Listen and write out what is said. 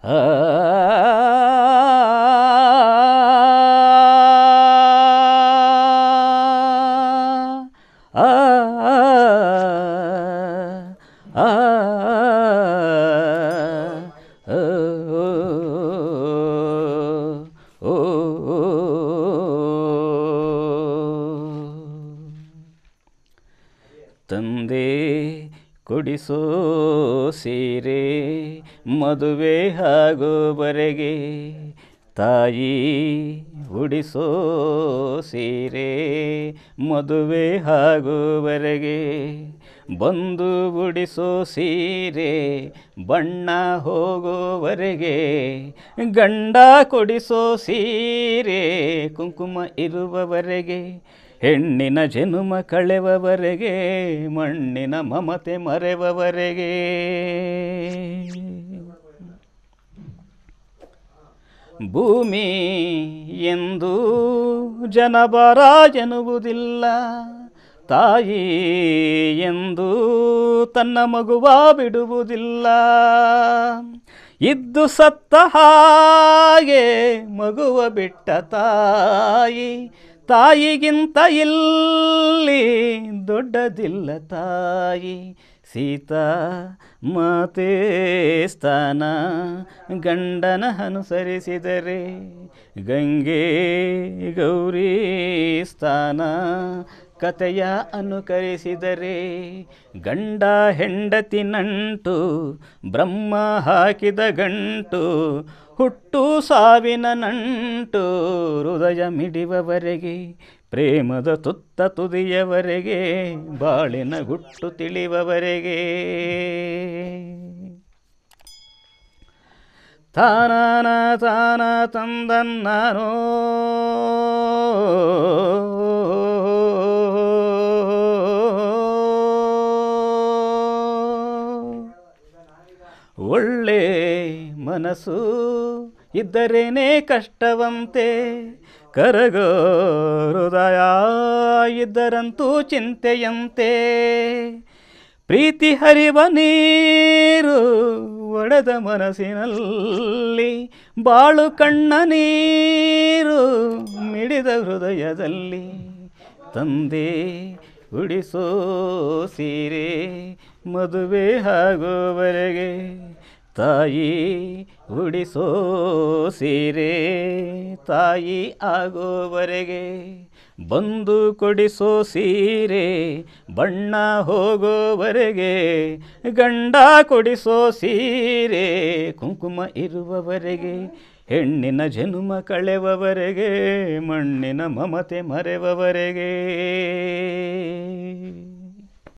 ಆ ಆ ಆ ತಂದೆ ಕೊಡಿಸೋ ಸೀರೆ ಮದುವೆ ಆಗೋವರೆಗೆ ತಾಯಿ ಉಡಿಸೋ ಸೀರೆ ಮದುವೆ ಆಗುವರೆಗೆ ಬಂದು ಉಡಿಸೋ ಸೀರೆ ಬಣ್ಣ ಹೋಗೋವರೆಗೆ ಗಂಡ ಕೊಡಿಸೋ ಸೀರೆ ಕುಂಕುಮ ಇರುವವರೆಗೆ ಹೆಣ್ಣಿನ ಜನುಮ ಕಳೆವವರೆಗೆ ಮಣ್ಣಿನ ಮಮತೆ ಮರೆವವರೆಗೆ ಭೂಮಿ ಎಂದು ಜನಬರ ಎನ್ನುವುದಿಲ್ಲ ತಾಯಿ ಎಂದು ತನ್ನ ಮಗುವ ಬಿಡುವುದಿಲ್ಲ ಇದ್ದು ಸತ್ತ ಹಾಗೆ ಮಗುವ ಬಿಟ್ಟ ತಾಯಿ ತಾಯಿಗಿಂತ ಇಲ್ಲಿ ದೊಡ್ಡದಿಲ್ಲ ತಾಯಿ ಸೀತಾ ಮಾತೆ ಸ್ಥಾನ ಗಂಡನ ಅನುಸರಿಸಿದರೆ ಗಂಗೆ ಗೌರಿ ಸ್ಥಾನ ಕಥೆಯ ಅನುಕರಿಸಿದರೆ ಗಂಡ ಹೆಂಡತಿ ನಂಟು ಬ್ರಹ್ಮ ಹಾಕಿದ ಗಂಟು ಹುಟ್ಟು ಸಾವಿನ ನಂಟು ಹೃದಯ ಮಿಡಿವವರೆಗೆ ಪ್ರೇಮದ ತುತ್ತ ತುದಿಯವರೆಗೆ ಬಾಳಿನ ಗುಟ್ಟು ತಿಳಿವವರೆಗೆ ತಾನಾನ ತಾನ ತಂದನ್ನಾನೋ ಒಳ್ಳೆ ಮನಸ್ಸು ಇದ್ದರೇನೇ ಕಷ್ಟವಂತೆ ಕರಗೋ ಹೃದಯ ಇದ್ದರಂತೂ ಚಿಂತೆಯಂತೆ ಪ್ರೀತಿ ಹರಿವ ನೀರು ಒಡೆದ ಮನಸ್ಸಿನಲ್ಲಿ ಬಾಳು ಕಣ್ಣ ನೀರು ಮಿಡಿದ ಹೃದಯದಲ್ಲಿ ತಂದೆ ಉಡಿಸೋ ಸೀರೆ ಮದುವೆ ಆಗೋವರೆಗೆ ತಾಯಿ ಉಡಿಸೋ ಸೀರೆ ತಾಯಿ ಆಗೋವರೆಗೆ ಬಂದು ಕೊಡಿಸೋ ಸೀರೆ ಬಣ್ಣ ಹೋಗೋವರೆಗೆ ಗಂಡ ಕೊಡಿಸೋ ಸೀರೆ ಕುಂಕುಮ ಇರುವವರೆಗೆ ಹೆಣ್ಣಿನ ಜನುಮ ಕಳೆವವರೆಗೆ ಮಣ್ಣಿನ ಮಮತೆ ಮರೆವವರೆಗೆ